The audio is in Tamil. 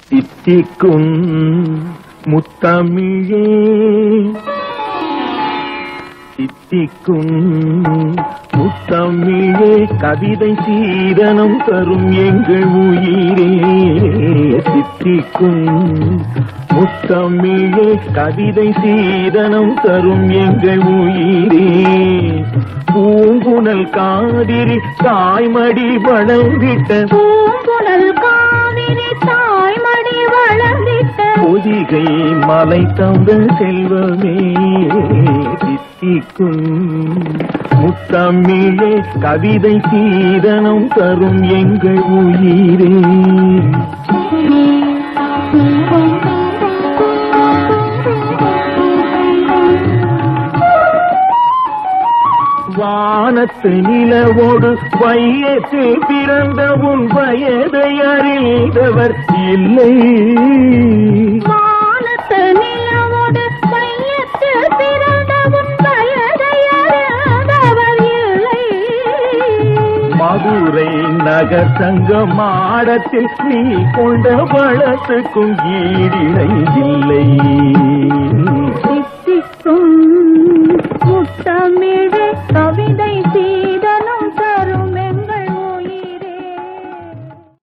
தித்திக்கும் முத்தமிழே தித்திக்கும் முத்தமிழே கவிதை சீதனம் தரும் எங்கள் உயிரே தித்திக்கும் முத்தமிழே கவிதை சீதனம் தரும் எங்கள் உயிரே பூங்குணல் காதிரி தாய்மடி வளர்ந்திட்ட பூங்குழல் காவிரி தாய்மடி வளர்ந்திட்ட பொதிகை மலை தந்த செல்வமே தித்திக்கும் முத்தமிழே கவிதை சீதனம் தரும் எங்கள் உயிரே வானத்து நிலவோடு வையத்தில் பிறந்த உன் வயதை அறிந்தவர் இல்லை வானத்து நிலவோடு மையத்தில் பிறந்த உன் வயதை அறிந்தவர் இல்லை மதுரை நகர் சங்க மாடத்தில் நீ கொண்ட வளத்துக்கும் ஈடிணை இல்லை தித்திக்கும் முத்தமிழ்